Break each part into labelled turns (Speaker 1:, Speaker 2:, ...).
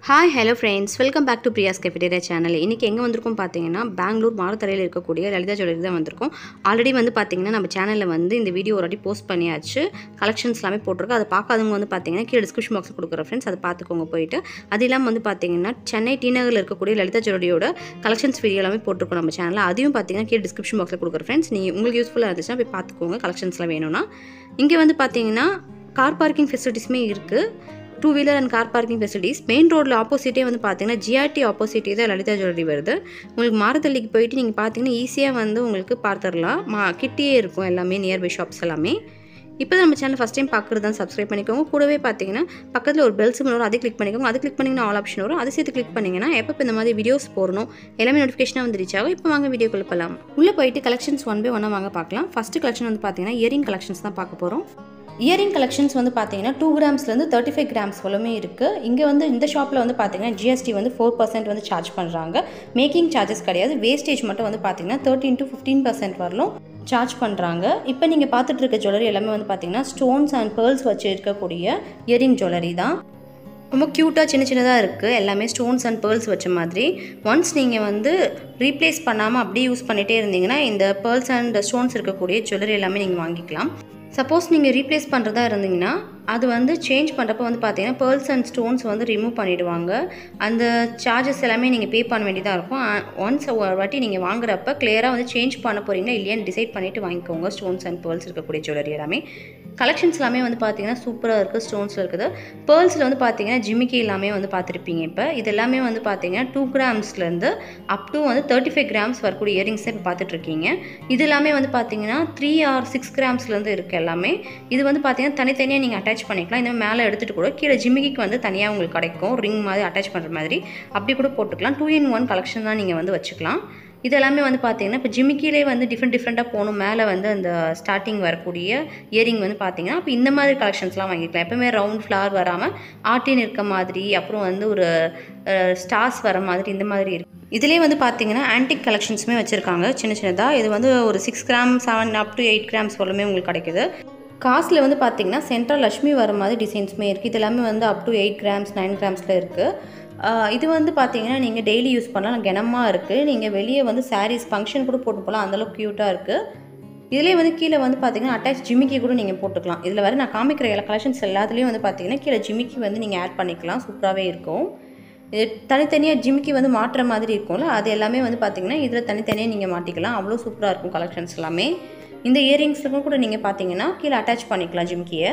Speaker 1: hi hello friends welcome back to Priya's cafeteria channel இன்றைக்கி எங்கே வந்திருக்கோம் பார்த்தீங்கன்னா பெங்களூர் மாரத்தரையில் இருக்கக்கூடிய லலிதா ஜுவல்லரி தான் வந்திருக்கோம் ஆல்ரெடி வந்து பார்த்தீங்கன்னா நம்ம சேனலில் வந்து இந்த வீடியோ ஒரு வாட்டி போஸ்ட் பண்ணியாச்சு கலெக்ஷன்ஸ் எல்லாமே போட்டிருக்கோம் அதை பார்க்காதவங்க வந்து பார்த்தீங்கன்னா கீழே டிஸ்கிரிப்ஷன் பாக்ஸில் கொடுக்குற ஃப்ரெண்ட்ஸ் அதை பார்த்துக்கோங்க போயிட்டு அது இல்லாமல் வந்து பார்த்தீங்கன்னா சென்னை டி நகரில் இருக்கக்கூடிய லலிதா ஜுவல்லரியோட கலெக்ஷன்ஸ் வீடியோ எல்லாமே போட்டிருக்கோம் நம்ம சேனலில் அதையும் பார்த்தீங்கன்னா கீழே டிஸ்கிரிப்ஷன் பாக்ஸில் கொடுக்குற ஃப்ரெண்ட்ஸ் நீங்கள் உங்களுக்கு யூஸ்ஃபுல்லாக இருந்துச்சுன்னா போய் பார்த்துக்கோங்க கலெக்ஷன்ஸ்லாம் வேணும்னா இங்கே வந்து பார்த்தீங்கன்னா கார் பார்க்கிங் ஃபெசிலிட்டிஸுமே இருக்குது two wheeler and car parking facilities main ரோட்டில் ஆப்போசிட்டே வந்து பார்த்தீங்கன்னா ஜிஆர்டி ஆப்போசிட்டே தான் லலிதா ஜுவல்லரி வருது உங்களுக்கு மாரத்தள்ளிக்கு போயிட்டு நீங்கள் பார்த்தீங்கன்னா ஈஸியாக வந்து உங்களுக்கு பார்த்துடலாம் மா கிட்டேயே இருக்கும் எல்லாமே நியர்பை ஷாப்ஸ் எல்லாமே இப்போ நம்ம சேனல் ஃபஸ்ட் டைம் பார்க்குறது தான் சப்ஸ்கிரைப் பண்ணிக்கோங்க கூடவே பார்த்தீங்கன்னா பக்கத்தில் ஒரு பெல் சிம்பிள் வரும் அதை கிளிக் பண்ணிக்கோங்க அது கிளிக் பண்ணிங்கன்னா ஆல் ஆப்ஷன் வரும் அதை சேர்த்து கிளிக் பண்ணிங்கன்னா எப்போ இந்த மாதிரி வீடியோஸ் போடணும் எல்லாமே நோட்டிஃபிகேஷனாக வந்து ரீச் ஆகும் இப்போ வாங்க வீடியோக்குள்ள போகலாம் உள்ளே போயிட்டு கலெக்ஷன்ஸ் ஒன் பை ஒன்னாக வாங்க பார்க்கலாம் ஃபஸ்ட்டு கலெக்ஷன் வந்து பார்த்தீங்கன்னா இயரிங் கலெக்ஷன்ஸ் தான் பார்க்க போகிறோம் இயரிங் கலெக்ஷன்ஸ் வந்து பார்த்தீங்கன்னா டூ கிராம்ஸ்லேருந்து தேர்ட்டி ஃபைவ் கிராம்ஸ் போலுமே இருக்குது இங்கே வந்து இந்த ஷாப்பில் வந்து பார்த்தீங்கன்னா ஜிஎஸ்டி வந்து ஃபோர் பர்சன்ட் வந்து சார்ஜ் பண்ணுறாங்க மேக்கிங் சார்ஜஸ் கிடையாது வேஸ்டேஜ் மட்டும் வந்து பார்த்தீங்கன்னா தேர்ட்டின் டு ஃபிஃப்டீன் பர்சன்ட் வரலும் சார்ஜ் பண்ணுறாங்க இப்போ நீங்கள் பார்த்துட்டு இருக்க ஜுவல்லரி எல்லாமே வந்து பார்த்தீங்கன்னா ஸ்டோன்ஸ் அண்ட் பேர்ல்ஸ் வச்சு இருக்கக்கூடிய இயரிங் ஜுவல்லரி தான் ரொம்ப க்யூட்டாக சின்ன சின்னதாக இருக்குது எல்லாமே ஸ்டோன்ஸ் அண்ட் பேர்ல்ஸ் வச்ச மாதிரி ஒன்ஸ் நீங்கள் வந்து ரீப்ளேஸ் பண்ணாமல் அப்படியே யூஸ் பண்ணிகிட்டே இருந்தீங்கன்னா இந்த பேர்ல்ஸ் அண்ட் ஸ்டோன்ஸ் இருக்கக்கூடிய ஜுவல்லரி எல்லாமே நீங்கள் வாங்கிக்கலாம் சப்போஸ் நீங்கள் ரீப்ளேஸ் பண்ணுறதா இருந்தீங்கன்னா அது வந்து சேஞ்ச் பண்ணுறப்ப வந்து பார்த்தீங்கன்னா பேர்ல்ஸ் அண்ட் ஸ்டோன்ஸ் வந்து ரிமூவ் பண்ணிவிடுவாங்க அந்த சார்ஜஸ் எல்லாமே நீங்கள் பே பண்ண வேண்டியதாக இருக்கும் ஒன்ஸ் ஒரு வாட்டி நீங்கள் வாங்குறப்ப கிளியராக வந்து சேஞ்ச் பண்ண போகிறீங்களா இல்லையான்னு டிசைட் பண்ணிவிட்டு வாங்கிக்கோங்க ஸ்டோன்ஸ் அண்ட் பேர்ல்ஸ் இருக்கக்கூடிய ஜுவல்லரி எல்லாமே கலெக்ஷன்ஸ் எல்லாமே வந்து பார்த்தீங்கன்னா சூப்பராக இருக்குது ஸ்டோன்ஸில் இருக்குது பேர்ல்ஸில் வந்து பார்த்தீங்கன்னா ஜிமிக்கி எல்லாமே வந்து பார்த்துருப்பீங்க இப்போ இது எல்லாமே வந்து பார்த்தீங்கன்னா டூ கிராம்ஸ்லேருந்து அப் டு வந்து தேர்ட்டி ஃபைவ் கிராம்ஸ் வரக்கூடிய இயரிங்ஸ் இப்போ பார்த்துட்ருக்கீங்க இது எல்லாமே வந்து பார்த்தீங்கன்னா த்ரீ ஆர் சிக்ஸ் கிராம்ஸ்லேருந்து இருக்குது எல்லாமே இது வந்து பார்த்தீங்கன்னா தனித்தனியாக நீங்கள் அட்டாச் பண்ணிக்கலாம் இந்த மேலே எடுத்துகிட்டு கூட கீழே ஜிமிக்கிக்கு வந்து தனியாக உங்களுக்கு கிடைக்கும் ரிங் மாதிரி அட்டாச் பண்ணுற மாதிரி அப்படி கூட போட்டுக்கலாம் டூ இன் ஒன் கலெக்ஷன் தான் நீங்கள் வந்து வச்சுக்கலாம் இது எல்லாமே வந்து பார்த்தீங்கன்னா இப்போ ஜிமிக்கிலே வந்து டிஃப்ரெண்ட் டிஃப்ரெண்ட்டாக போகணும் மேலே வந்து அந்த ஸ்டார்டிங் வரக்கூடிய இயரிங் வந்து பார்த்தீங்கன்னா அப்போ இந்த மாதிரி கலெக்ஷன்ஸ்லாம் வாங்கிக்கலாம் எப்பவுமே ரவுண்ட் ஃப்ளவர் வராமல் ஆர்டின் இருக்க மாதிரி அப்புறம் வந்து ஒரு ஸ்டார்ஸ் வர மாதிரி இந்த மாதிரி இருக்கு இதிலே வந்து பார்த்தீங்கன்னா ஆன்டிக் கலெக்ஷன்ஸுமே வச்சுருக்காங்க சின்ன சின்னதாக இது வந்து ஒரு six gram seven up to eight grams போலுமே உங்களுக்கு கிடைக்குது காஸ்ட்டில் வந்து பார்த்தீங்கன்னா சென்ட்ரல் லக்ஷ்மி வர மாதிரி டிசைன்ஸுமே இருக்குது இது எல்லாமே வந்து up to eight grams nine கிராம்ஸில் இருக்குது இது வந்து பார்த்தீங்கன்னா நீங்கள் டெய்லி யூஸ் பண்ணலாம் கனமாக இருக்குது நீங்கள் வெளியே வந்து சாரீஸ் ஃபங்க்ஷன் கூட போட்டு போகலாம் அந்தளவுக்கு க்யூட்டாக இருக்குது இதிலே வந்து கீழே வந்து பார்த்தீங்கன்னா அட்டாச் ஜிமிக்கி கூட நீங்கள் போட்டுக்கலாம் இதில் வர நான் காமிக்கிற எல்லா கலெக்ஷன்ஸ் எல்லாத்துலேயும் வந்து பார்த்தீங்கன்னா கீழே ஜிமிக்கி வந்து நீங்கள் ஆட் பண்ணிக்கலாம் சூப்பராகவே இருக்கும் இது தனித்தனியாக ஜிமிக்கி வந்து மாட்டுற மாதிரி இருக்கும்ல அது எல்லாமே வந்து பார்த்தீங்கன்னா இதில் தனித்தனியாக நீங்கள் மாட்டிக்கலாம் அவ்வளோ சூப்பராக இருக்கும் கலெக்ஷன்ஸ் எல்லாமே இந்த இயரிங்ஸுக்கும் கூட நீங்கள் பார்த்தீங்கன்னா கீழே அட்டாச் பண்ணிக்கலாம் ஜிமிக்கியை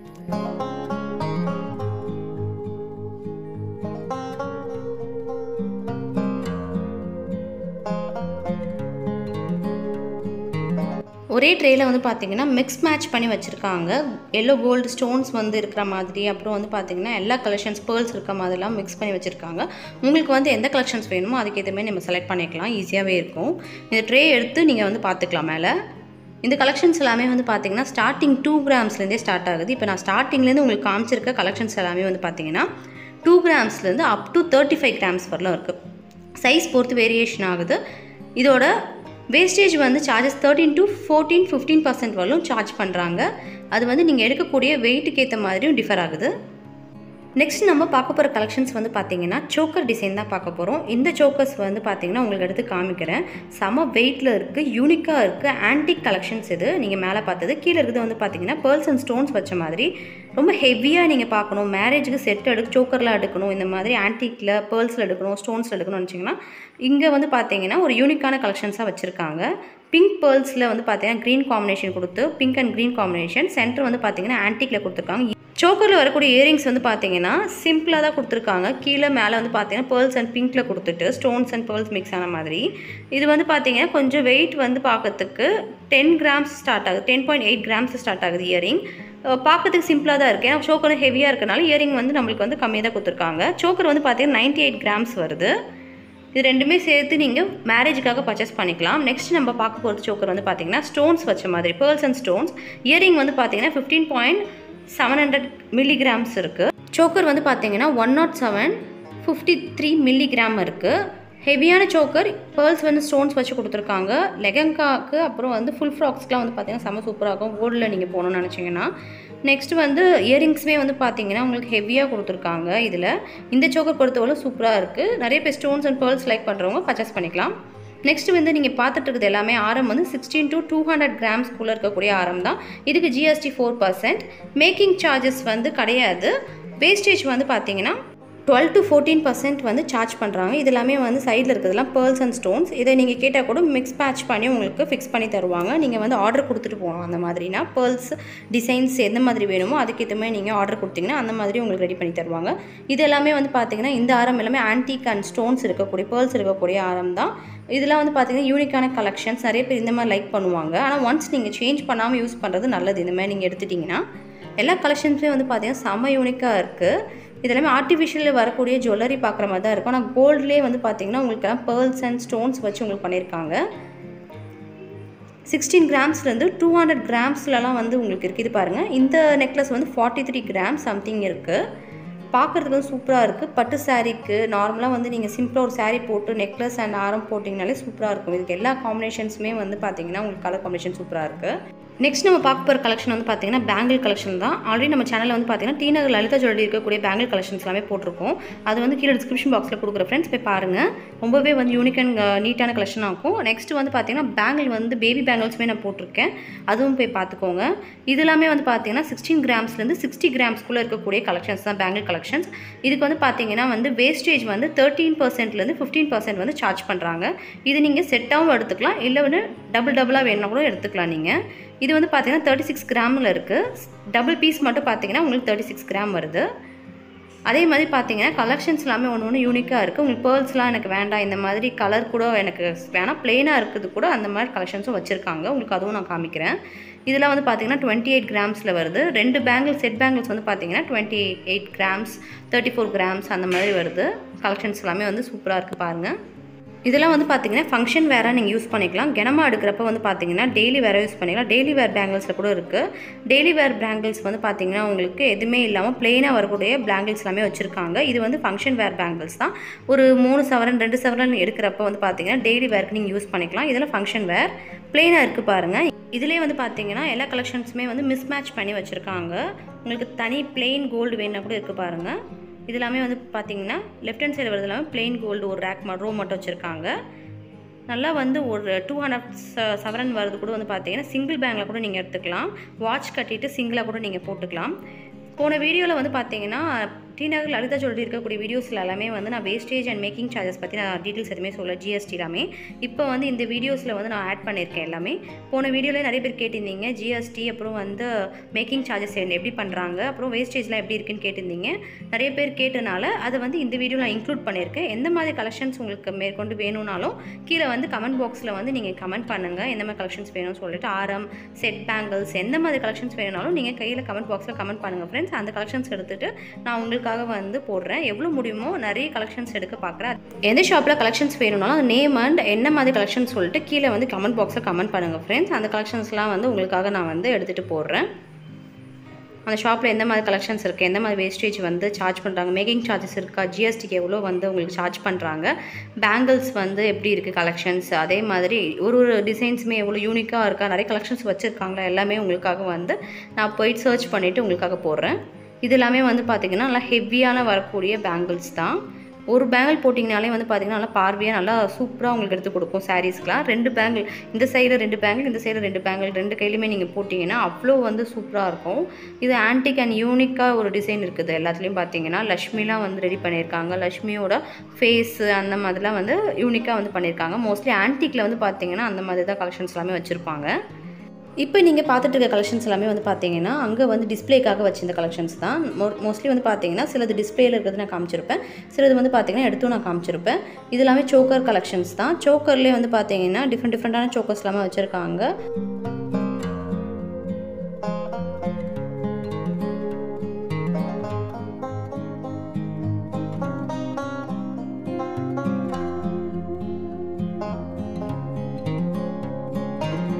Speaker 1: ஒரே ட்ரேயில் வந்து பார்த்தீங்கன்னா மிக்ஸ் மேட்ச் பண்ணி வச்சுருக்காங்க எல்லோ கோல்டு ஸ்டோன்ஸ் வந்து இருக்கிற மாதிரி அப்புறம் வந்து பார்த்தீங்கன்னா எல்லா கலெக்ஷன்ஸ் பேர்ல்ஸ் இருக்க மாதிரிலாம் மிக்ஸ் பண்ணி வச்சுருக்காங்க உங்களுக்கு வந்து எந்த கலெக்ஷன்ஸ் வேணுமோ அதுக்கு மாதிரி நம்ம செலக்ட் பண்ணிக்கலாம் ஈஸியாகவே இருக்கும் இந்த ட்ரே எடுத்து நீங்கள் வந்து பார்த்துக்கலாம் மேலே இந்த கலெக்ஷன்ஸ் எல்லாமே வந்து பார்த்தீங்கன்னா ஸ்டார்டிங் டூ கிராம்ஸ்லேருந்தே ஸ்டார்ட் ஆகுது இப்போ நான் ஸ்டார்டிங்லேருந்து உங்களுக்கு காமிச்சிருக்க கலெக்ஷன்ஸ் எல்லாமே வந்து பார்த்தீங்கன்னா டூ கிராம்ஸ்லேருந்து up to thirty five grams வரலாம் இருக்குது சைஸ் பொறுத்து வேரியேஷன் ஆகுது இதோட வேஸ்டேஜ் வந்து charges thirteen to fourteen fifteen percent வரலும் சார்ஜ் பண்ணுறாங்க அது வந்து நீங்கள் எடுக்கக்கூடிய வெயிட்டுக்கு ஏற்ற மாதிரியும் டிஃபர் ஆகுது நெக்ஸ்ட் நம்ம பார்க்க போகிற கலெக்ஷன்ஸ் வந்து பார்த்தீங்கன்னா சோக்கர் டிசைன் தான் பார்க்க போகிறோம் இந்த சோக்கர்ஸ் வந்து பார்த்தீங்கன்னா உங்களுக்கு எடுத்து காமிக்கிறேன் செம வெயிட்டில் இருக்குது யூனிக்காக இருக்குது ஆன்டிக் கலெக்ஷன்ஸ் இது நீங்கள் மேலே பார்த்தது கீழே இருக்குது வந்து பார்த்தீங்கன்னா பேர்ல்ஸ் அண்ட் ஸ்டோன்ஸ் வச்ச மாதிரி ரொம்ப ஹெவியாக நீங்கள் பார்க்கணும் மேரேஜுக்கு செட் எடுக்க சோக்கரில் எடுக்கணும் இந்த மாதிரி ஆன்டிக்கில் பேர்ல்ஸில் எடுக்கணும் ஸ்டோன்ஸில் எடுக்கணும்னு வச்சிங்கன்னா இங்கே வந்து பார்த்தீங்கன்னா ஒரு யூனிக்கான கலெக்ஷன்ஸாக வச்சுருக்காங்க பிங்க் பேர்ல்ஸில் வந்து பார்த்தீங்கன்னா க்ரீன் காம்பினேஷன் கொடுத்து pink and green combination centre வந்து பார்த்தீங்கன்னா ஆன்டிக்கில் கொடுத்துருக்காங்க சோக்கரில் வரக்கூடிய இயரிங்ஸ் வந்து பார்த்தீங்கன்னா சிம்பிளாக தான் கொடுத்துருக்காங்க கீழே மேலே வந்து பார்த்தீங்கன்னா பேர்ல்ஸ் அண்ட் பிங்க்கில் கொடுத்துட்டு ஸ்டோன்ஸ் அண்ட் பேர்ல்ஸ் மிக்ஸ் ஆன மாதிரி இது வந்து பார்த்தீங்கன்னா கொஞ்சம் வெயிட் வந்து பார்க்கறதுக்கு டென் கிராம்ஸ் ஸ்டார்ட் ஆகுது ten point eight grams start ஆகுது இயரிங் பார்க்கறதுக்கு சிம்பிளாக தான் இருக்குது ஏன்னா சோக்கர் ஹெவியாக இருக்கனால இயரிங் வந்து நம்மளுக்கு வந்து கம்மியாக தான் கொடுத்துருக்காங்க சோக்கர் வந்து பார்த்தீங்கன்னா நைன்ட்டி எயிட் கிராம்ஸ் வருது இது ரெண்டுமே சேர்த்து நீங்கள் மேரேஜுக்காக பர்ச்சேஸ் பண்ணிக்கலாம் நெக்ஸ்ட் நம்ம பார்க்க போகிறது சோக்கர் வந்து பார்த்தீங்கன்னா ஸ்டோன்ஸ் வச்ச மாதிரி பேர்ல்ஸ் அண்ட் ஸ்டோன்ஸ் இயரிங் வந்து பார்த்தீங்கன்னா fifteen point seven hundred milligrams இருக்குது சோக்கர் வந்து பார்த்தீங்கன்னா one nought seven fifty three milligram இருக்குது ஹெவியான சோக்கர் பேர்ல்ஸ் வந்து ஸ்டோன்ஸ் வச்சு கொடுத்துருக்காங்க லெகங்காக்கு அப்புறம் வந்து ஃபுல் ஃப்ராக்ஸ்க்குலாம் வந்து பார்த்தீங்கன்னா செம்ம சூப்பராக இருக்கும் கோல்டில் நீங்கள் போகணும்னு நினச்சிங்கன்னா நெக்ஸ்ட் வந்து இயரிங்ஸுமே வந்து பார்த்தீங்கன்னா உங்களுக்கு ஹெவியாக கொடுத்துருக்காங்க இதில் இந்த சோக்கர் பொறுத்தவரை சூப்பராக இருக்குது நிறைய பேர் ஸ்டோன்ஸ் அண்ட் பேர்ல்ஸ் லைக் பண்ணுறவங்க பர்ச்சேஸ் பண்ணிக்கலாம் நெக்ஸ்ட் வந்து நீங்கள் பார்த்துட்டு இருக்குது எல்லாமே ஆரம் வந்து சிக்ஸ்டீன் டு டூ ஹண்ட்ரட் கிராம்ஸ்குள்ளே இருக்கக்கூடிய ஆரம் தான் இதுக்கு GST four percent making charges வந்து கிடையாது வேஸ்டேஜ் வந்து பார்த்தீங்கன்னா டுவெல் டு ஃபோர்டீன் பர்சன்ட் வந்து சார்ஜ் பண்ணுறாங்க இது எல்லாமே வந்து சைடில் இருக்கிறதுலாம் பேர்ல்ஸ் அண்ட் ஸ்டோன்ஸ் இதை நீங்கள் கேட்டால் கூட மிக்ஸ் பேட்ச் பண்ணி உங்களுக்கு ஃபிக்ஸ் பண்ணி தருவாங்க நீங்கள் வந்து ஆர்டர் கொடுத்துட்டு போகணும் அந்த மாதிரினா பேர்ல்ஸ் டிசைன்ஸ் எந்த மாதிரி வேணுமோ அதுக்கேற்ற மாதிரி நீங்கள் ஆர்டர் கொடுத்தீங்கன்னா அந்த மாதிரி உங்களுக்கு ரெடி பண்ணி தருவாங்க இது எல்லாமே வந்து பார்த்தீங்கன்னா இந்த ஆரம் எல்லாமே ஆன்டிக் அண்ட் ஸ்டோன்ஸ் இருக்கக்கூடிய பேர்ல்ஸ் இருக்கக்கூடிய ஆரம் தான் இதெல்லாம் வந்து பார்த்தீங்கன்னா யூனிக்கான கலெக்ஷன்ஸ் நிறைய பேர் இந்த மாதிரி லைக் பண்ணுவாங்க ஆனால் ஒன்ஸ் நீங்கள் சேஞ்ச் பண்ணாமல் யூஸ் பண்ணுறது நல்லது இந்த மாதிரி நீங்கள் எடுத்துட்டிங்கன்னா எல்லா கலெக்ஷன்ஸுமே வந்து பார்த்தீங்கன்னா செம்ம யூனிக்காக இருக்குது இதெல்லாமே ஆர்டிஃபிஷியலில் வரக்கூடிய ஜுவல்லரி பார்க்குற மாதிரி தான் இருக்கும் ஆனால் கோல்ட்லேயே வந்து பார்த்தீங்கன்னா உங்களுக்கு எல்லாம் பேர்ல்ஸ் அண்ட் ஸ்டோன்ஸ் வச்சு உங்களுக்கு பண்ணியிருக்காங்க சிக்ஸ்டீன் கிராம்ஸ்லேருந்து டூ ஹண்ட்ரட் கிராம்ஸ்லலாம் வந்து உங்களுக்கு இருக்குது இது பாருங்கள் இந்த நெக்லஸ் வந்து ஃபார்ட்டி த்ரீ கிராம் சம்திங் இருக்குது பார்க்குறதுக்கு வந்து சூப்பராக இருக்குது பட்டு சாரீக்கு நார்மலாக வந்து நீங்கள் சிம்பிளாக ஒரு saree போட்டு நெக்லஸ் அண்ட் ஆரம் போட்டிங்கனாலே சூப்பராக இருக்கும் இதுக்கு எல்லா காம்பினேஷன்ஸுமே வந்து பார்த்தீங்கன்னா உங்களுக்கு கலர் காம்பினேஷன் சூப்பராக இருக்குது நெக்ஸ்ட் நம்ம பார்க்க போகிற கலெக்ஷன் வந்து பார்த்தீங்கன்னா பேங்கிள் கலெக்ஷன் தான் ஆல்ரெடி நம்ம சேனலில் வந்து பார்த்தீங்கன்னா டி நகர் லலிதா ஜுவல்லரி இருக்கக்கூடிய பேங்கிள் கலெக்ஷன்ஸ் எல்லாமே போட்டிருக்கோம் அது வந்து கீழே டிஸ்கிரிப்ஷன் பாக்ஸில் கொடுக்குற ஃப்ரெண்ட்ஸ் போய் பாருங்கள் ரொம்பவே வந்து யூனிக் அண்ட் நீட்டான கலெக்ஷன் ஆகும் நெக்ஸ்ட் வந்து பார்த்தீங்கன்னா பேங்கிள் வந்து பேபி பேங்கிள்ஸுமே நான் போட்டிருக்கேன் அதுவும் போய் பார்த்துக்கோங்க இது எல்லாமே வந்து பார்த்தீங்கன்னா சிக்ஸ்டீன் கிராம்ஸ்லேருந்து சிக்ஸ்டி கிராம்ஸ்குள்ளே இருக்கக்கூடிய கலெக்ஷன்ஸ் தான் பேங்கிள் கலெக்ஷன்ஸ் இதுக்கு வந்து பார்த்தீங்கன்னா வந்து வேஸ்டேஜ் வந்து தேர்ட்டீன் பர்சன்ட்லேருந்து ஃபிஃப்டீன் பர்சன்ட் வந்து சார்ஜ் பண்ணுறாங்க இது நீங்கள் செட்டாகவும் எடுத்துக்கலாம் இல்லை வந்து டபுள் டபுளாக வேணும்னா கூட எடுத்துக்கலாம் நீங்கள் இது வந்து பார்த்தீங்கன்னா தேர்ட்டி சிக்ஸ் கிராமில் இருக்குது டபுள் பீஸ் மட்டும் பார்த்தீங்கன்னா உங்களுக்கு தேர்ட்டி சிக்ஸ் கிராம் வருது அதே மாதிரி பார்த்தீங்கன்னா கலெக்ஷன்ஸ் எல்லாமே ஒன்று ஒன்று யூனிக்காக இருக்குது உங்களுக்கு பேர்ல்ஸ்லாம் எனக்கு வேண்டாம் இந்த மாதிரி கலர் கூட எனக்கு வேணாம் ப்ளெயினாக இருக்குது கூட அந்த மாதிரி கலெக்ஷன்ஸும் வச்சுருக்காங்க உங்களுக்கு அதுவும் நான் காமிக்கிறேன் இதெல்லாம் வந்து பார்த்தீங்கன்னா டுவெண்ட்டி எயிட் கிராம்ஸில் வருது ரெண்டு பேங்கிள் செட் பேங்கிள்ஸ் வந்து பார்த்தீங்கன்னா twenty eight grams thirty four grams அந்த மாதிரி வருது கலெக்ஷன்ஸ் எல்லாமே வந்து சூப்பராக இருக்குது பாருங்கள் இதெல்லாம் வந்து பார்த்தீங்கன்னா ஃபங்க்ஷன் வேராக நீங்கள் யூஸ் பண்ணிக்கலாம் கனமாக எடுக்கிறப்ப வந்து பார்த்தீங்கன்னா டெய்லி வேற யூஸ் பண்ணிக்கலாம் டெய்லி வேர் பேங்கிள்ஸில் கூட இருக்குது டெய்லி வேர் பேங்கிள்ஸ் வந்து பார்த்தீங்கன்னா உங்களுக்கு எதுவுமே இல்லாமல் ப்ளெயினாக வரக்கூடிய பேங்கிள்ஸ் எல்லாமே வச்சுருக்காங்க இது வந்து ஃபங்க்ஷன் வேர் பேங்கிள்ஸ் தான் ஒரு மூணு சவரன் ரெண்டு சவரன் எடுக்கிறப்ப வந்து பார்த்தீங்கன்னா டெய்லி வேர்க்கு நீங்கள் யூஸ் பண்ணிக்கலாம் இதெல்லாம் ஃபங்க்ஷன் வேர் ப்ளெயினாக இருக்குது பாருங்கள் இதுலேயே வந்து பார்த்தீங்கன்னா எல்லா கலெக்ஷன்ஸுமே வந்து மிஸ் மேட்ச் பண்ணி வச்சுருக்காங்க உங்களுக்கு தனி பிளெயின் கோல்டு வேணுன்னா கூட இருக்குது பாருங்கள் இது எல்லாமே வந்து பார்த்தீங்கன்னா லெஃப்ட் ஹேண்ட் சைடு வரது எல்லாமே பிளெயின் கோல்டு ஒரு ரேக் ரோ மட்டும் வச்சுருக்காங்க நல்லா வந்து ஒரு டூ ஹண்ட்ரட் செவரன் வரது கூட வந்து பார்த்தீங்கன்னா சிங்கிள் பேங்கில் கூட நீங்கள் எடுத்துக்கலாம் வாட்ச் கட்டிட்டு சிங்கிளாக கூட நீங்கள் போட்டுக்கலாம் போன வீடியோவில் வந்து பார்த்தீங்கன்னா டி நகர் லலிதா ஜுவல்லரி இருக்கக்கூடிய வீடியோஸில் எல்லாமே வந்து நான் வேஸ்டேஜ் அண்ட் மேக்கிங் சார்ஜஸ் பற்றி நான் டீட்டெயில்ஸ் எதுவுமே சொல்ல ஜிஎஸ்டி எல்லாமே இப்போ வந்து இந்த வீடியோஸில் வந்து நான் ஆட் பண்ணியிருக்கேன் எல்லாமே போன வீடியோவில் நிறைய பேர் கேட்டிருந்தீங்க ஜிஎஸ்டி அப்புறம் வந்து மேக்கிங் சார்ஜஸ் எப்படி பண்ணுறாங்க அப்புறம் வேஸ்டேஜ்லாம் எப்படி இருக்குன்னு கேட்டிருந்தீங்க நிறைய பேர் கேட்டனால அதை வந்து இந்த வீடியோவில் நான் இன்க்ளூட் பண்ணியிருக்கேன் எந்த மாதிரி கலெக்ஷன்ஸ் உங்களுக்கு மேற்கொண்டு வேணும்னாலும் கீழே வந்து கமெண்ட் பாக்ஸில் வந்து நீங்கள் கமெண்ட் பண்ணுங்கள் எந்த மாதிரி கலெக்ஷன்ஸ் வேணும்னு சொல்லிட்டு ஆரம் செட் பேங்கிள்ஸ் எந்த மாதிரி கலெக்ஷன்ஸ் வேணும்னாலும் நீங்கள் கையில் கமெண்ட் பாக்ஸில் கமெண்ட் பண்ணுங்கள் ஃப்ரெண்ட்ஸ் அந்த கலெக்ஷன்ஸ் எடுத்துகிட்டு நான் உங்களுக்காக வந்து போடுறேன் எவ்வளோ முடியுமோ நிறைய கலெக்ஷன்ஸ் எடுக்க பார்க்குறேன் எந்த ஷாப்பில் கலெக்ஷன்ஸ் வேணும்னாலும் நேம் அண்ட் என்ன மாதிரி கலெக்ஷன்ஸ் சொல்லிட்டு கீழே வந்து கமெண்ட் பாக்ஸில் கமெண்ட் பண்ணுங்கள் ஃப்ரெண்ட்ஸ் அந்த கலெக்ஷன்ஸ்லாம் வந்து உங்களுக்காக நான் வந்து எடுத்துகிட்டு போடுறேன் அந்த ஷாப்பில் எந்த மாதிரி கலெக்ஷன்ஸ் இருக்குது எந்த மாதிரி வேஸ்டேஜ் வந்து சார்ஜ் பண்ணுறாங்க மேக்கிங் சார்ஜஸ் இருக்கா ஜிஎஸ்டிக்கு எவ்வளோ வந்து உங்களுக்கு சார்ஜ் பண்ணுறாங்க பேங்கிள்ஸ் வந்து எப்படி இருக்குது கலெக்ஷன்ஸ் அதே மாதிரி ஒரு ஒரு டிசைன்ஸுமே எவ்வளோ யூனிக்காக இருக்கா நிறைய கலெக்ஷன்ஸ் வச்சுருக்காங்களா எல்லாமே உங்களுக்காக வந்து நான் போயிட்டு சர்ச் பண்ணிவிட்டு உங்களுக்காக போடுறேன் இது எல்லாமே வந்து பார்த்திங்கன்னா நல்லா ஹெவியான வரக்கூடிய பேங்கிள்ஸ் தான் ஒரு பேங்கிள் போட்டிங்கனாலே வந்து பார்த்திங்கன்னா நல்லா பார்வையாக நல்லா சூப்பராக உங்களுக்கு எடுத்து கொடுக்கும் சாரீஸ்க்குலாம் ரெண்டு பேங்கிள் இந்த சைடில் ரெண்டு பேங்கிள் இந்த சைடில் ரெண்டு பேங்கிள் ரெண்டு கையிலுமே நீங்கள் போட்டிங்கன்னா அவ்வளோ வந்து சூப்பராக இருக்கும் இது ஆன்டிக் அண்ட் யூனிக்காக ஒரு டிசைன் இருக்குது எல்லாத்துலேயும் பார்த்தீங்கன்னா லக்ஷ்மிலாம் வந்து ரெடி பண்ணியிருக்காங்க லக்ஷ்மியோட ஃபேஸு அந்த மாதிரிலாம் வந்து யூனிக்காக வந்து பண்ணியிருக்காங்க மோஸ்ட்லி ஆன்டிக்கில் வந்து பார்த்தீங்கன்னா அந்த மாதிரி தான் கலெக்ஷன்ஸ் எல்லாமே வச்சுருப்பாங்க இப்போ நீங்கள் பார்த்துட்டு இருக்க கலெக்ஷன்ஸ் எல்லாமே வந்து பார்த்தீங்கன்னா அங்கே வந்து டிஸ்ப்ளேக்காக வச்சிருந்த கலெக்ஷன்ஸ் தான் மோ மோஸ்ட்லி வந்து பார்த்தீங்கன்னா சிலது டிஸ்ப்ளேயில் இருக்கிறது நான் காமிச்சிருப்பேன் சிலது வந்து பார்த்தீங்கன்னா எடுத்தும் நான் காமிச்சிருப்பேன் இது எல்லாமே சோக்கர் கலெக்ஷன்ஸ் தான் சோக்கர்லேயே வந்து பார்த்தீங்கன்னா டிஃப்ரெண்ட் டிஃப்ரெண்ட்டான சோக்கர்ஸ் எல்லாமே வச்சுருக்காங்க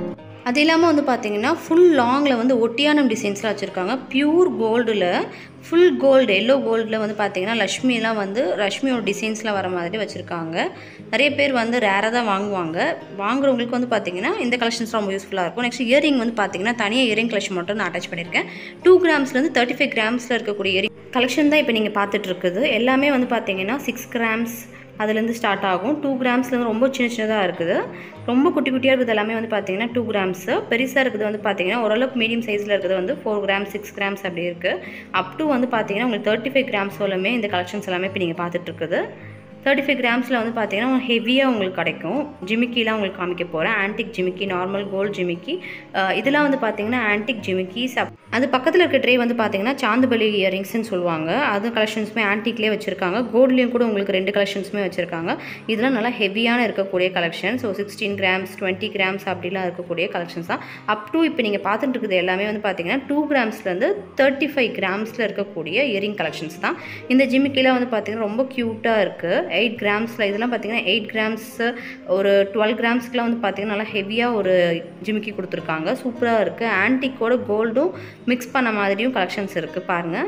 Speaker 1: அது இல்லாமல் வந்து பார்த்தீங்கன்னா ஃபுல் லாங்கில் வந்து ஒட்டியானம் டிசைன்ஸ்லாம் வச்சுருக்காங்க பியூர் கோல்டில் ஃபுல் கோல்டு எல்லோ கோல்டில் வந்து பார்த்தீங்கன்னா லக்ஷ்மிலாம் வந்து லக்ஷ்மியோட டிசைன்ஸ்லாம் வர மாதிரி வச்சுருக்காங்க நிறைய பேர் வந்து ரேராக தான் வாங்குவாங்க வாங்குறவங்களுக்கு வந்து பார்த்தீங்கன்னா இந்த கலெக்ஷன்ஸ் ரொம்ப யூஸ்ஃபுல்லாக இருக்கும் நெக்ஸ்ட் இயரிங் வந்து பார்த்தீங்கன்னா தனியாக இயரிங் கலெக்ஷன் மட்டும் நான் அட்டாச் பண்ணியிருக்கேன் டூ கிராம்ஸ்லேருந்து தேர்ட்டி ஃபைவ் கிராம்ஸில் இருக்கக்கூடிய இயரிங் கலெக்ஷன் தான் இப்போ நீங்கள் பார்த்துட்டு இருக்குது எல்லாமே வந்து பார்த்தீங்கன்னா சிக்ஸ் கிராம்ஸ் அதுலேருந்து ஸ்டார்ட் ஆகும் டூ கிராம்ஸ்லேருந்து ரொம்ப சின்ன சின்னதாக இருக்குது ரொம்ப குட்டி குட்டியாக இருக்குது எல்லாமே வந்து பார்த்தீங்கன்னா டூ கிராம்ஸு பெருசாக இருக்குது வந்து பார்த்தீங்கன்னா ஓரளவுக்கு மீடியம் சைஸில் இருக்குது வந்து ஃபோர் கிராம்ஸ் சிக்ஸ் கிராம்ஸ் அப்படி இருக்குது அப் டு வந்து பார்த்தீங்கன்னா உங்களுக்கு தேர்ட்டி ஃபைவ் கிராம்ஸ் எல்லாமே இந்த கலெக்ஷன்ஸ் எல்லாமே இப்போ நீங்கள் பார்த்துட்டு இருக்குது தேர்ட்டி ஃபைவ் கிராம்ஸில் வந்து பார்த்தீங்கன்னா ஹெவியாக உங்களுக்கு கிடைக்கும் ஜிமிக்கிலாம் உங்களுக்கு காமிக்க போகிறேன் ஆன்டிக் ஜிமிக்கி நார்மல் கோல்டு ஜிமிக்கி அஹ் இதெல்லாம் வந்து பார்த்தீங்கன்னா ஆன்டிக் ஜிமிக்கி சப் அது பக்கத்தில் இருக்க ட்ரே வந்து பார்த்தீங்கன்னா சாந்துபலி இயரிங்ஸ்னு சொல்லுவாங்க அது கலெக்ஷன்ஸுமே ஆன்டிக்லேயே வச்சுருக்காங்க கோல்ட்லேயும் கூட உங்களுக்கு ரெண்டு கலெக்ஷன்ஸுமே வச்சுருக்காங்க இதெல்லாம் நல்லா ஹெவியான இருக்கக்கூடிய collection so sixteen grams twenty grams அப்படிலாம் இருக்கக்கூடிய கலெக்ஷன்ஸ் தான் அப் டு இப்போ நீங்கள் பார்த்துட்டு இருக்குது எல்லாமே வந்து பார்த்தீங்கன்னா டூ கிராம்ஸ்லேருந்து தேர்ட்டி ஃபைவ் கிராம்ஸில் இருக்கக்கூடிய இயரிங் கலெக்ஷன்ஸ் தான் இந்த ஜிமிக்கிலாம் வந்து பார்த்தீங்கன்னா ரொம்ப க்யூட்டாக இருக்குது எயிட் கிராம்ஸில் இதெல்லாம் பார்த்தீங்கன்னா எயிட் கிராம்ஸ் ஒரு டுவெல் கிராம்ஸ்க்குலாம் வந்து பார்த்தீங்கன்னா நல்லா ஹெவியாக ஒரு ஜிமிக்கி கொடுத்துருக்காங்க சூப்பராக இருக்குது ஆன்டிக்கோட கோல்டும் மிக்ஸ் பண்ண மாதிரியும் கலெக்ஷன்ஸ் இருக்குது பாருங்கள்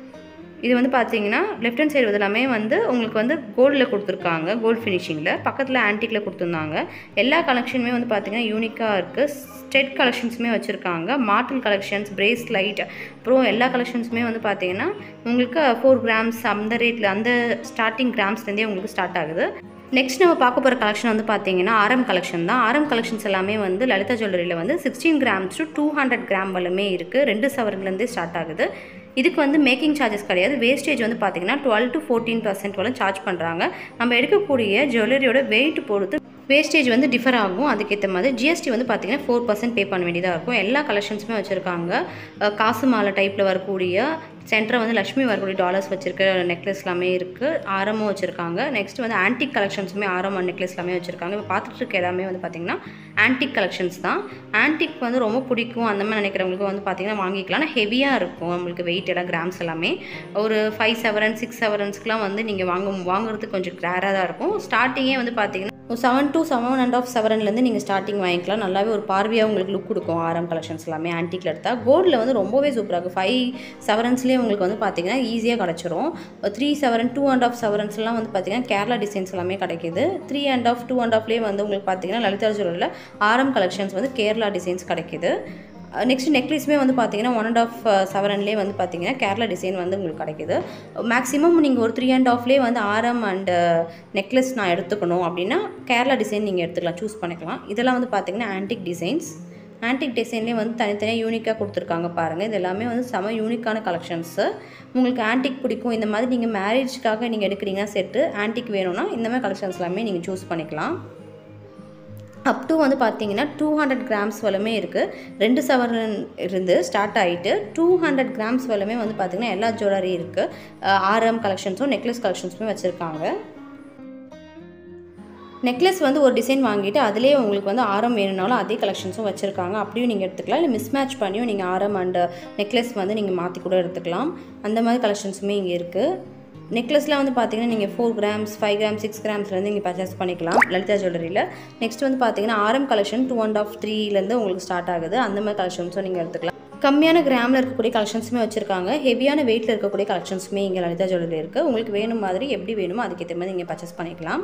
Speaker 1: இது வந்து பார்த்தீங்கன்னா லெஃப்ட் ஹேண்ட் சைடு எல்லாமே வந்து உங்களுக்கு வந்து கோல்டில் கொடுத்துருக்காங்க கோல்டு ஃபினிஷிங்கில் பக்கத்தில் ஆன்டிக்கில் கொடுத்துருந்தாங்க எல்லா கலெக்ஷனுமே வந்து பார்த்தீங்கன்னா யூனிக்காக இருக்குது ஸ்டெட் கலெக்ஷன்ஸுமே வச்சுருக்காங்க மார்டில் கலெக்ஷன்ஸ் பிரேஸ்லைட் அப்புறம் எல்லா கலெக்ஷன்ஸுமே வந்து பார்த்தீங்கன்னா உங்களுக்கு ஃபோர் கிராம்ஸ் அந்த ரேட்டில் அந்த ஸ்டார்டிங் கிராம்ஸ்லேருந்தே உங்களுக்கு ஸ்டார்ட் ஆகுது நெக்ஸ்ட் நம்ம பார்க்க போகிற கலெக்ஷன் வந்து பார்த்தீங்கன்னா ஆரம் கலெக்ஷன் தான் ஆரம் கலெக்ஷன்ஸ் எல்லாமே வந்து லலிதா ஜுவல்லரியில் வந்து sixteen grams to two hundred gram வரலுமே இருக்குது ரெண்டு சவரன்லேருந்தே ஸ்டார்ட் ஆகுது இதுக்கு வந்து மேக்கிங் சார்ஜஸ் கிடையாது வேஸ்டேஜ் வந்து பார்த்தீங்கன்னா டுவெல் டு ஃபோர்டீன் பர்சன்ட் வரை சார்ஜ் பண்ணுறாங்க நம்ம எடுக்கக்கூடிய ஜுவல்லரியோட வெயிட் பொறுத்து வேஸ்டேஜ் வந்து டிஃபர் ஆகும் அதுக்கேற்ற மாதிரி ஜிஎஸ்டி வந்து பார்த்தீங்கன்னா ஃபோர் பர்சன்ட் பே பண்ண வேண்டியதாக இருக்கும் எல்லா கலெக்ஷன்ஸுமே வச்சுருக்காங்க அஹ் காசு மாலை டைப்பில் வரக்கூடிய சென்டரில் வந்து லக்ஷ்மி வரக்கூடிய டாலர்ஸ் வச்சிருக்க நெக்லஸ் எல்லாமே இருக்குது ஆரமும் வச்சுருக்காங்க நெக்ஸ்ட் வந்து ஆன்டிக் கலெக்ஷன்ஸுமே ஆரம் அண்ட் நெக்லஸ் எல்லாமே வச்சுருக்காங்க இப்போ பார்த்துட்டு இருக்க எல்லாமே வந்து பார்த்திங்கன்னா ஆன்டிக் கலெக்ஷன்ஸ் தான் ஆன்டிக் வந்து ரொம்ப பிடிக்கும் அந்த மாதிரி நினைக்கிறவங்களுக்கு வந்து பார்த்திங்கன்னா வாங்கிக்கலாம் ஆனால் ஹெவியாக இருக்கும் நம்மளுக்கு வெயிட் எல்லாம் கிராம்ஸ் எல்லாமே ஒரு ஃபைவ் செவரன் சிக்ஸ் செவரன்ஸ்க்குலாம் வந்து நீங்கள் வாங்க வாங்குறதுக்கு கொஞ்சம் ரேராக தான் இருக்கும் ஸ்டார்டிங்கே வந்து பார்த்தீங்கன்னா ஒரு seven to seven and half செவன்லேருந்து நீங்கள் ஸ்டார்டிங் வாங்கிக்கலாம் நல்லாவே ஒரு பார்வையாக உங்களுக்கு லுக் கொடுக்கும் ஆரம் கலெக்ஷன்ஸ் எல்லாமே ஆன்டிக்கில் எடுத்தால் கோல்டில் வந்து ரொம்பவே சூப்பராக இருக்கும் ஃபைவ் செவரன்ஸ்லேயே உங்களுக்கு வந்து பார்த்தீங்கன்னா ஈஸியாக கிடச்சிரும் த்ரீ செவரன் டூ அண்ட் ஆஃப் செவரன்ஸ்லாம் வந்து பார்த்தீங்கன்னா கேரளா டிசைன்ஸ் எல்லாமே கிடைக்கிது three and half two and ஆஃப்லேயே வந்து உங்களுக்கு பார்த்தீங்கன்னா லலிதா ஜுவல்லரில் ஆரம் கலெக்ஷன்ஸ் வந்து கேரளா டிசைன்ஸ் கிடைக்கிது நெக்ஸ்ட் நெக்லஸுமே வந்து பார்த்தீங்கன்னா ஒன் அண்ட் ஆஃப் செவரன்லேயே வந்து பார்த்தீங்கன்னா கேரளா டிசைன் வந்து உங்களுக்கு கிடைக்குது மேக்ஸிமம் நீங்கள் ஒரு த்ரீ அண்ட் ஆஃப்லேயே வந்து ஆரம் அண்ட் நெக்லஸ் நான் எடுத்துக்கணும் அப்படின்னா கேரளா டிசைன் நீங்கள் எடுத்துக்கலாம் சூஸ் பண்ணிக்கலாம் இதெல்லாம் வந்து பார்த்தீங்கன்னா ஆன்டிக் டிசைன்ஸ் ஆன்டிக் டிசைன்லேயே வந்து தனித்தனியாக யூனிக்காக கொடுத்துருக்காங்க பாருங்கள் இது எல்லாமே வந்து செம யூனிக்கான கலெக்ஷன்ஸு உங்களுக்கு ஆன்டிக் பிடிக்கும் இந்த மாதிரி நீங்கள் மேரேஜ்க்காக நீங்கள் எடுக்கிறீங்கன்னா செட்டு ஆன்டிக் வேணும்னா இந்த மாதிரி கலெக்ஷன்ஸ் எல்லாமே நீங்கள் சூஸ் பண்ணிக்கலாம் அப் டு வந்து பார்த்தீங்கன்னா டூ ஹண்ட்ரட் கிராம்ஸ் வலுமே இருக்குது ரெண்டு சவரன் இருந்து ஸ்டார்ட் ஆகிட்டு டூ ஹண்ட்ரட் கிராம்ஸ் வலுமே வந்து பார்த்திங்கன்னா எல்லா ஜுவல்லரி இருக்குது ஆர்எம் கலெக்ஷன்ஸும் நெக்லஸ் கலெக்ஷன்ஸுமே வச்சுருக்காங்க நெக்லஸ் வந்து ஒரு டிசைன் வாங்கிட்டு அதிலே உங்களுக்கு வந்து ஆரம் வேணும்னாலும் அதே கலெக்ஷன்ஸும் வச்சுருக்காங்க அப்படியும் நீங்கள் எடுத்துக்கலாம் இல்லை மிஸ்மேட்ச் பண்ணியும் நீங்கள் ஆரம் அண்ட் நெக்லஸ் வந்து நீங்கள் மாற்றி கூட எடுத்துக்கலாம் அந்த மாதிரி கலெக்ஷன்ஸுமே இங்கே இருக்குது நெக்லஸ்லாம் வந்து பார்த்தீங்கன்னா நீங்கள் four grams five grams six கிராம்ஸ்லேருந்து நீங்கள் பர்ச்சேஸ் பண்ணிக்கலாம் லலிதா ஜுவல்லரியில் நெக்ஸ்ட் வந்து பார்த்தீங்கன்னா ஆரம் கலெக்ஷன் டூ அண்ட் ஆஃப் த்ரீலேருந்து உங்களுக்கு ஸ்டார்ட் ஆகுது அந்த மாதிரி கலெக்ஷன்ஸும் நீங்கள் எடுத்துக்கலாம் கம்மியான கிராமில் இருக்கக்கூடிய கலெக்ஷன்ஸுமே வச்சுருக்காங்க ஹெவியான வெயிட்டில் இருக்கக்கூடிய கலெக்ஷன்ஸுமே இங்கே லலிதா ஜுவல்லரி இருக்குது உங்களுக்கு வேணும் மாதிரி எப்படி வேணுமோ அதுக்கேற்ற மாதிரி நீங்கள் பர்ச்சேஸ் பண்ணிக்கலாம்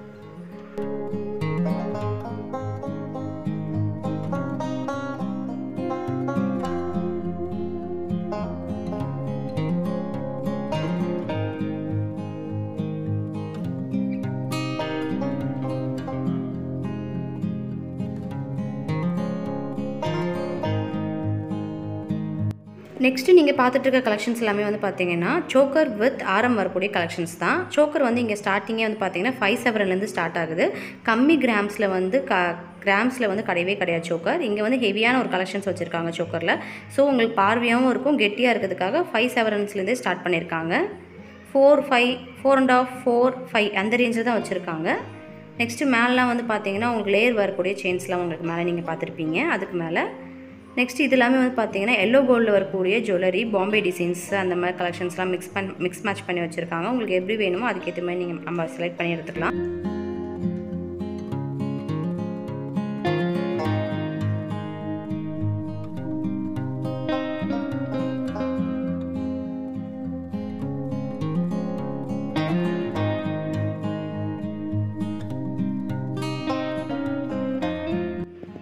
Speaker 1: நெக்ஸ்ட்டு நீங்கள் பார்த்துட்டு இருக்க கலெக்ஷன்ஸ் எல்லாமே வந்து பார்த்தீங்கன்னா சோக்கர் வித் ஆரம் வரக்கூடிய கலெக்ஷன்ஸ் தான் சோக்கர் வந்து இங்கே ஸ்டார்டிங்கே வந்து பார்த்தீங்கன்னா ஃபைவ் செவன்லேருந்து ஸ்டார்ட் ஆகுது கம்மி கிராம்ஸில் வந்து க கிராம்ஸில் வந்து கிடையவே கிடையாது சோக்கர் இங்கே வந்து ஹெவியான ஒரு கலெக்ஷன்ஸ் வச்சுருக்காங்க சோக்கரில் ஸோ உங்களுக்கு பார்வையாகவும் இருக்கும் கெட்டியாக இருக்கிறதுக்காக ஃபைவ் செவன்ஸ்லேருந்தே ஸ்டார்ட் பண்ணியிருக்காங்க four five four and half four five அந்த ரேஞ்சில் தான் வச்சுருக்காங்க நெக்ஸ்ட்டு மேலெலாம் வந்து பார்த்தீங்கன்னா உங்களுக்கு லேயர் வரக்கூடிய செயின்ஸ்லாம் உங்களுக்கு மேலே நீங்கள் பார்த்துருப்பீங்க அதுக்கு மேலே நெக்ஸ்ட் இது எல்லாமே வந்து பார்த்தீங்கன்னா எல்லோ கோல்டில் வரக்கூடிய ஜுவல்லரி பாம்பே டிசைன்ஸ் அந்த மாதிரி கலெக்ஷன்ஸ்லாம் மிக்ஸ் பண் மிக்ஸ் மேட்ச் பண்ணி வச்சுருக்காங்க உங்களுக்கு எப்படி வேணுமோ அதுக்கேற்ற மாதிரி நீங்கள் நம்ம செலக்ட் பண்ணி எடுத்துக்கலாம்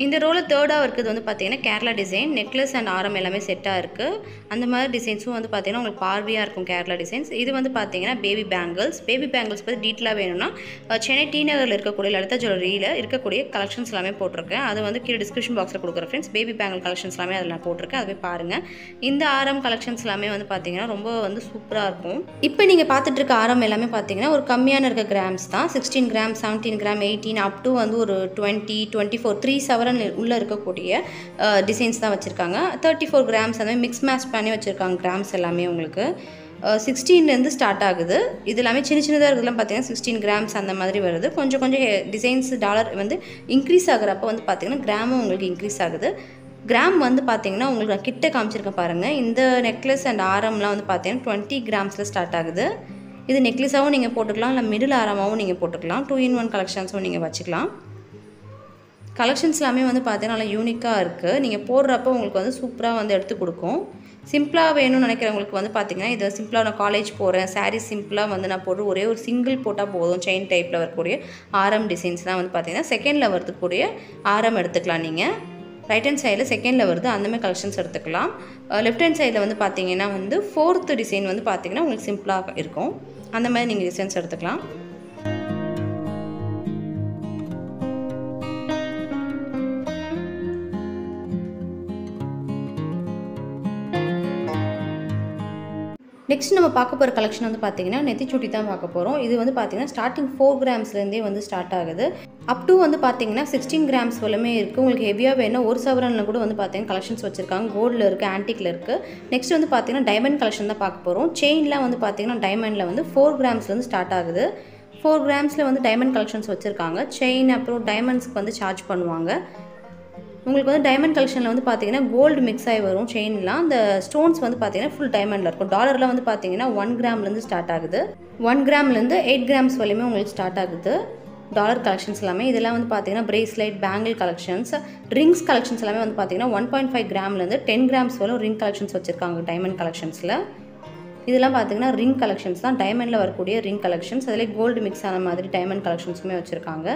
Speaker 1: இந்த ரோவில் தேர்டாக இருக்கிறது வந்து பார்த்தீங்கன்னா கேரளா டிசைன் நெக்லஸ் அண்ட் ஆரம் எல்லாமே செட்டாக இருக்குது அந்த மாதிரி டிசைன்ஸும் வந்து பார்த்தீங்கன்னா உங்களுக்கு பார்வையாக இருக்கும் கேரளா டிசைன்ஸ் இது வந்து பார்த்தீங்கன்னா பேபி பேங்கிள்ஸ் பேபி பேங்கிள்ஸ் பற்றி டீட்டெயிலாக வேணும்னா அஹ், சென்னை டி நகரில் இருக்கக்கூடிய லலிதா ஜுவல்லரியில் இருக்கக்கூடிய கலெக்ஷன்ஸ் எல்லாமே போட்டிருக்கேன் அது வந்து கீழே டிஸ்கிரிப்ஷன் பாக்ஸில் கொடுக்குற ஃப்ரெண்ட்ஸ் பேபி பேங்கிள் கலெக்ஷன்ஸ் எல்லாமே அதில் நான் போட்டிருக்கேன் அதை போய் பாருங்கள் இந்த ஆரம் கலெக்ஷன்ஸ் எல்லாமே வந்து பார்த்தீங்கன்னா ரொம்ப வந்து சூப்பராக இருக்கும் இப்போ நீங்கள் பார்த்துட்டு இருக்க ஆரம் எல்லாமே பார்த்தீங்கன்னா ஒரு கம்மியான இருக்க கிராம்ஸ் தான் sixteen gram seventeen gram eighteen up to வந்து ஒரு டுவெண்ட்டி டுவெண்ட்டி ஃபோர் த்ரீ செவரன் உள்ளே இருக்கக்கூடிய டிசைன்ஸ் தான் வச்சுருக்காங்க தேர்ட்டி ஃபோர் கிராம்ஸ் அந்த மிக்ஸ் மேட்ச் பண்ணி வச்சுருக்காங்க கிராம்ஸ் எல்லாமே உங்களுக்கு சிக்ஸ்டீன்லேருந்து ஸ்டார்ட் ஆகுது இது எல்லாமே சின்ன சின்னதாக இருக்கிறதுலாம் பார்த்தீங்கன்னா சிக்ஸ்டீன் கிராம்ஸ் அந்த மாதிரி வருது கொஞ்சம் கொஞ்சம் டிசைன்ஸ் டாலர் வந்து இன்க்ரீஸ் ஆகுறப்ப வந்து பார்த்தீங்கன்னா கிராமும் உங்களுக்கு இன்க்ரீஸ் ஆகுது கிராம் வந்து பார்த்தீங்கன்னா உங்களுக்கு நான் கிட்ட காமிச்சிருக்கேன் பாருங்கள் இந்த நெக்லஸ் அண்ட் ஆரம்லாம் வந்து பார்த்தீங்கன்னா டுவெண்ட்டி கிராம்ஸில் ஸ்டார்ட் ஆகுது இது நெக்லஸாகவும் நீங்கள் போட்டுக்கலாம் இல்லை மிடில் ஆரமாகவும் நீங்கள் போட்டுக்கலாம் டூ இன் ஒன் கலெக்ஷன்ஸும் நீங்கள் வச்சுக்கலாம் கலெக்ஷன்ஸ் எல்லாமே வந்து பார்த்தீங்கன்னா நல்லா யூனிக்காக இருக்குது நீங்கள் போடுறப்ப உங்களுக்கு வந்து சூப்பராக வந்து எடுத்து கொடுக்கும் சிம்பிளாக வேணும்னு நினைக்கிறவங்களுக்கு வந்து பார்த்தீங்கன்னா இது சிம்பிளாக நான் காலேஜ் போகிறேன் saree சிம்பிளாக வந்து நான் போட்டு ஒரே ஒரு சிங்கிள் போட்டால் போதும் செயின் டைப்பில் வரக்கூடிய ஆரம் டிசைன்ஸ் தான் வந்து பார்த்தீங்கன்னா செகண்டில் வரதுக்கூடிய ஆரம் எடுத்துக்கலாம் நீங்கள் ரைட் ஹேண்ட் சைடில் செகண்டில் வருது அந்த மாதிரி கலெக்ஷன்ஸ் எடுத்துக்கலாம் லெஃப்ட் ஹேண்ட் சைடில் வந்து பார்த்தீங்கன்னா வந்து ஃபோர்த்து டிசைன் வந்து பார்த்தீங்கன்னா உங்களுக்கு சிம்பிளாக இருக்கும் அந்த மாதிரி நீங்கள் டிசைன்ஸ் எடுத்துக்கலாம் நெக்ஸ்ட் நம்ம பார்க்க போகிற கலெக்ஷன் வந்து பார்த்தீங்கன்னா நெத்திச்சுட்டி தான் பார்க்க போகிறோம் இது வந்து பார்த்தீங்கன்னா ஸ்டார்டிங் ஃபோர் கிராம்ஸ்லேருந்தே வந்து ஸ்டார்ட் ஆகுது அப் டு வந்து பார்த்தீங்கன்னா சிக்ஸ்டீன் கிராம்ஸ் வரலுமே இருக்குது உங்களுக்கு ஹெவியாக வேணும் ஒரு சவரனில் கூட வந்து பார்த்தீங்கன்னா கலெக்ஷன்ஸ் வச்சுருக்காங்க கோல்டில் இருக்குது ஆன்டிக்கில் இருக்குது நெக்ஸ்ட் வந்து பார்த்தீங்கன்னா டைமண்ட் கலெக்ஷன் தான் பார்க்க போகிறோம் செயின்லாம் வந்து பார்த்தீங்கன்னா டைமண்டில் வந்து ஃபோர் கிராம்ஸ்லேருந்து ஸ்டார்ட் ஆகுது ஃபோர் கிராம்ஸில் வந்து டைமண்ட் கலெக்ஷன்ஸ் வச்சுருக்காங்க செயின் அப்புறம் டைமண்ட்ஸ்க்கு வந்து சார்ஜ் பண்ணுவாங்க உங்களுக்கு வந்து டைமண்ட் கலெக்ஷனில் வந்து பார்த்தீங்கன்னா கோல்டு மிக்ஸ் ஆகி வரும் செயின்லாம் அந்த ஸ்டோன்ஸ் வந்து பார்த்தீங்கன்னா ஃபுல் டைமண்டில் இருக்கும் டாலரில் வந்து பார்த்தீங்கன்னா ஒன் கிராம்லேருந்து ஸ்டார்ட் ஆகுது ஒன் கிராம்லேருந்து எயிட் கிராம்ஸ் வரையுமே உங்களுக்கு ஸ்டார்ட் ஆகுது டாலர் கலெக்ஷன்ஸ் எல்லாமே இதெல்லாம் வந்து பார்த்தீங்கன்னா bracelet bangle collections rings collections எல்லாமே வந்து பார்த்தீங்கன்னா ஒன் பாயிண்ட் ஃபைவ் கிராம்லேருந்து டென் கிராம்ஸ் வரை ரிங் கலெக்ஷன்ஸ் வச்சுருக்காங்க டைமண்ட் கலெக்ஷன்ஸில் இதெல்லாம் பார்த்தீங்கன்னா ரிங் கலெக்ஷன்ஸ் தான் டைமண்டில் வரக்கூடிய ரிங் கலெக்ஷன்ஸ் அதிலே கோல்டு மிக்ஸ் ஆன மாதிரி டைமண்ட் கலெக்ஷன்ஸுமே வச்சுருக்காங்க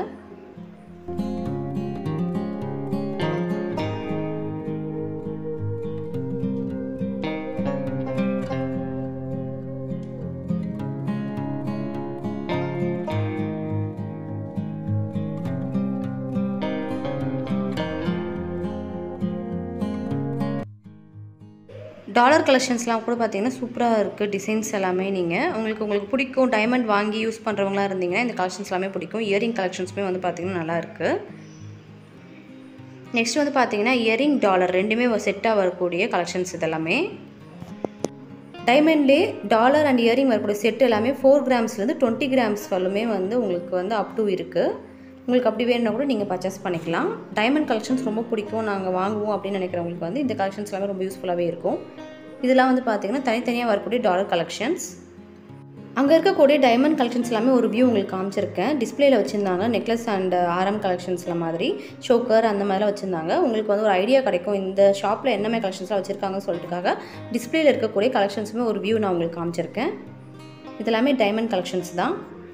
Speaker 1: டாலர் கலெக்ஷன்ஸ்லாம் கூட பார்த்தீங்கன்னா சூப்பராக இருக்குது டிசைன்ஸ் எல்லாமே நீங்கள் உங்களுக்கு உங்களுக்கு பிடிக்கும் டைமண்ட் வாங்கி யூஸ் பண்ணுறவங்களா இருந்தீங்கன்னா இந்த கலெக்ஷன்ஸ் எல்லாமே பிடிக்கும் இயரிங் கலெக்ஷன்ஸுமே வந்து பார்த்தீங்கன்னா நல்லா இருக்குது நெக்ஸ்ட் வந்து பார்த்தீங்கன்னா இயரிங் டாலர் ரெண்டுமே செட்டாக வரக்கூடிய கலெக்ஷன்ஸ் இதெல்லாமே டைமண்ட்லே டாலர் அண்ட் இயரிங் வரக்கூடிய செட் எல்லாமே ஃபோர் கிராம்ஸ்லேருந்து டுவெண்ட்டி கிராம்ஸ் வரலுமே வந்து உங்களுக்கு வந்து அப் டு இருக்குது உங்களுக்கு அப்படி வேணும்னா கூட நீங்கள் பர்ச்சேஸ் பண்ணிக்கலாம் டைமண்ட் கலெக்ஷன்ஸ் ரொம்ப பிடிக்கும் நாங்கள் வாங்குவோம் அப்படின்னு நினைக்கிறவங்களுக்கு வந்து இந்த கலெக்ஷன்ஸ் எல்லாமே ரொம்ப யூஸ்ஃபுல்லாகவே இருக்கும் இதெல்லாம் வந்து பார்த்தீங்கன்னா தனித்தனியாக வரக்கூடிய டாலர் கலெக்ஷன்ஸ் அங்கே இருக்கக்கூடிய டைமண்ட் கலெக்ஷன்ஸ் எல்லாமே ஒரு வியூ உங்களுக்கு காமிச்சிருக்கேன் டிஸ்பிளேல வச்சுருந்தாங்க நெக்லஸ் அண்ட் ஆரம் கலெக்ஷன்ஸ்ல மாதிரி ஷோக்கர் அந்த மாதிரிலாம் வச்சுருந்தாங்க உங்களுக்கு வந்து ஒரு ஐடியா கிடைக்கும் இந்த ஷாப்பில் என்னமே கலெக்ஷன்ஸ்லாம் வச்சுருக்காங்கன்னு சொல்லிட்டுக்காக டிஸ்பிளேல இருக்கக்கூடிய கலெக்ஷன்ஸுமே ஒரு வியூ நான் உங்களுக்கு காமிச்சிருக்கேன் இதெல்லாமே டைமண்ட் கலெக்ஷன்ஸ் தான்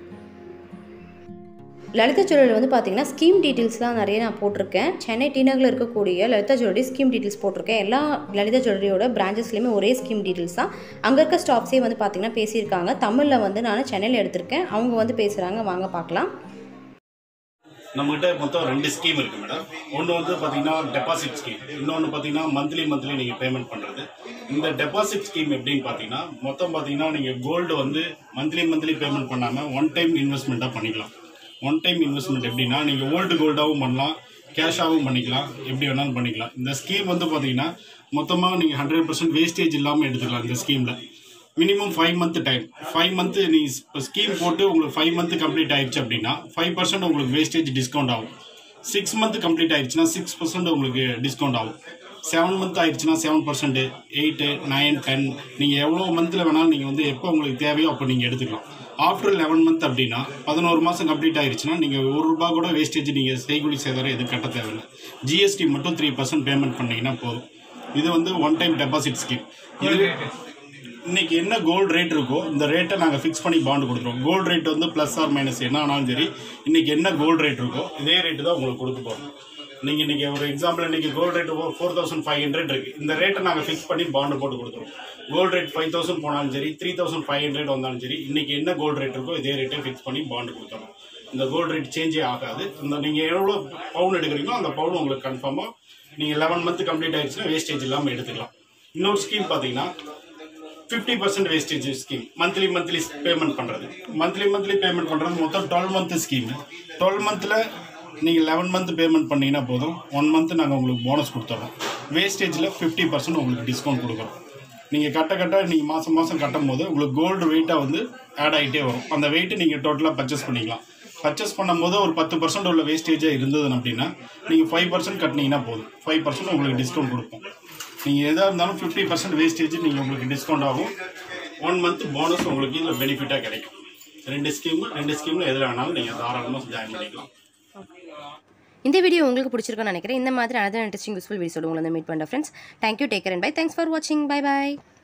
Speaker 1: லலிதா ஜுவல்லரி வந்து பார்த்தீங்கன்னா ஸ்கீம் டீட்டெயில்ஸ்லாம் நிறைய நான் போட்டிருக்கேன் சென்னை டீனகில் இருக்கக்கூடிய லலிதா ஜுவல்லரி ஸ்கீம் டீட்டெயில்ஸ் போட்டிருக்கேன் எல்லா லலிதா ஜுவல்லரியோட பிரான்ச்சஸ்லையுமே ஒரே ஸ்கீம் டீட்டெயில்ஸ் தான் அங்கே இருக்க ஸ்டாஃப்ஸே வந்து பார்த்தீங்கன்னா பேசியிருக்காங்க தமிழில் வந்து நான் சென்னையில் எடுத்திருக்கேன் அவங்க வந்து பேசுகிறாங்க வாங்க பார்க்கலாம்
Speaker 2: நம்மகிட்ட மொத்தம் ரெண்டு ஸ்கீம் இருக்கு மேடம் ஒன்று வந்து பார்த்தீங்கன்னா டெபாசிட் ஸ்கீம் இன்னொன்று பார்த்தீங்கன்னா மந்த்லி மந்த்லி நீங்கள் பேமெண்ட் பண்ணுறது இந்த டெபாசிட் ஸ்கீம் எப்படின்னு பார்த்தீங்கன்னா மொத்தம் பார்த்தீங்கன்னா நீங்கள் கோல்டு வந்து மந்த்லி மந்த்லி பேமெண்ட் பண்ணாமல் ஒன் டைம் இன்வெஸ்ட்மெண்ட்டாக பண்ணிக்கலாம் ஒன் டைம் இன்வெஸ்ட்மெண்ட் எப்படின்னா நீங்கள் ஓல்டு கோல்டாகவும் பண்ணலாம் கேஷாகவும் பண்ணிக்கலாம் எப்படி வேணாலும் பண்ணிக்கலாம் இந்த ஸ்கீம் வந்து பார்த்தீங்கன்னா மொத்தமாக நீங்கள் ஹண்ட்ரட் பர்சன்ட் வேஸ்டேஜ் இல்லாமல் எடுத்துக்கலாம் இந்த ஸ்கீமில் minimum five month time five month நீ இப்போ ஸ்கீம் போட்டு உங்களுக்கு ஃபைவ் மந்த் கம்ப்ளீட் ஆயிடுச்சு அப்படின்னா ஃபைவ் பர்சன்ட் உங்களுக்கு வேஸ்டேஜ் டிஸ்கவுண்ட் ஆகும் சிக்ஸ் மந்த் கம்ப்ளீட் ஆயிடுச்சுன்னா சிக்ஸ் பர்சன்ட் உங்களுக்கு டிஸ்கவுண்ட் ஆகும் செவன் மந்த் ஆயிடுச்சுன்னா seven percent eight nine ten நீங்கள் எவ்வளோ மந்தில் வேணாலும் நீங்கள் வந்து எப்போ உங்களுக்கு தேவையோ அப்போ நீங்கள் எடுத்துக்கலாம் ஆஃப்டர் லெவன் மந்த் அப்படின்னா பதினோரு மாதம் கம்ப்ளீட் ஆயிடுச்சுன்னா நீங்கள் ஒரு ரூபா கூட வேஸ்டேஜ் நீங்கள் செய்கூலி சேதாரம் எதுவும் கட்ட தேவையில்லை ஜிஎஸ்டி மட்டும் த்ரீ பர்சன்ட் பேமெண்ட் பண்ணீங்கன்னா போதும் இது வந்து ஒன் டைம் டெபாசிட் ஸ்கீம் இது இன்னைக்கு என்ன கோல்டு ரேட் இருக்கோ இந்த ரேட்டை நாங்கள் ஃபிக்ஸ் பண்ணி பாண்டு கொடுத்துருவோம் கோல்டு ரேட் வந்து ப்ளஸ் ஆர் மைனஸ் என்ன ஆனாலும் சரி இன்னைக்கு என்ன கோல்டு ரேட் இருக்கோ இதே ரேட்டு தான் உங்களுக்கு கொடுக்க போகிறோம் நீங்கள் இன்னைக்கு ஒரு எக்ஸாம்பிள் இன்னைக்கு gold rate four thousand five hundred இருக்கு இந்த ரேட்டை நாங்கள் ஃபிக்ஸ் பண்ணி பாண்டு போட்டு கொடுத்துருவோம் கோல்டு ரேட் ஃபைவ் தௌசண்ட் போனாலும் சரி த்ரீ தௌசண்ட் ஃபைவ் ஹண்ட்ரட் வந்தாலும் சரி இன்னைக்கு என்ன கோல்டு ரேட் இருக்கோ இதே ரேட்டை ஃபிக்ஸ் பண்ணி பாண்டு கொடுத்துருவோம் இந்த கோல்டு ரேட் சேஞ்சே ஆகாது இந்த நீங்கள் எவ்வளோ பவுன் எடுக்கிறீங்களோ அந்த பவுன் உங்களுக்கு கன்ஃபார்மாக நீங்கள் லெவன் மந்த் கம்ப்ளீட் ஆயிடுச்சுன்னா வேஸ்டேஜ் இல்லாமல் எடுத்துக்கலாம் இன்னொரு ஸ்கீம் பார்த்தீங்கன்னா fifty percent wastage scheme monthly monthly payment பண்ணுறது மந்த்லி மந்த்லி பேமெண்ட் பண்ணுறது மொத்தம் டுவெல் மந்த் ஸ்கீம் டுவெல் மந்தில் நீங்கள் லெவன் மந்த் பேமெண்ட் பண்ணீங்கன்னா போதும் ஒன் மந்த் நாங்கள் உங்களுக்கு போனஸ் கொடுத்துறோம் வேஸ்டேஜில் ஃபிஃப்டி பர்சன்ட் உங்களுக்கு டிஸ்கவுண்ட் கொடுக்குறோம் நீங்கள் கட்ட கட்ட நீங்கள் மாதம் மாதம் கட்டும் போது உங்களுக்கு கோல்டு வெயிட்டாக வந்து ஆட் ஆகிட்டே வரும் அந்த வெயிட்டு நீங்கள் டோட்டலாக பர்ச்சேஸ் பண்ணிக்கலாம் பர்ச்சேஸ் பண்ணும்போது ஒரு பத்து பர்சன்ட் உள்ள வேஸ்டேஜாக இருந்தது அப்படின்னா நீங்கள் ஃபைவ் பர்சன்ட் கட்டினீங்கன்னா போதும் ஃபைவ் பர்சன்ட் உங்களுக்கு டிஸ்கவுண்ட் கொடுப்போம் நீங்கள் எதாக இருந்தாலும் ஃபிஃப்டி பர்சன்ட் வேஸ்டேஜ் நீங்கள் உங்களுக்கு டிஸ்கவுண்ட் ஆகும் ஒன் மந்த் போனஸ் உங்களுக்கு இதில் பெனிஃபிட்டாக கிடைக்கும் ரெண்டு ஸ்கீமு ரெண்டு ஸ்கீமில் எதில் வேணாலும் நீங்கள் தாராளமாக ஜாயின் பண்ணிக்கலாம்
Speaker 1: இந்த வீடியோ உங்களுக்கு பிடிச்சிருக்குன்னு நினைக்கிறேன் இந்த மாதிரி அனதர் இன்ட்ரெஸ்டிங் யூஸ்ஃபுல் வீடியோட உங்களை மீட் பண்ணுற friends thank you take care and bye thanks for வாட்சிங் பை பை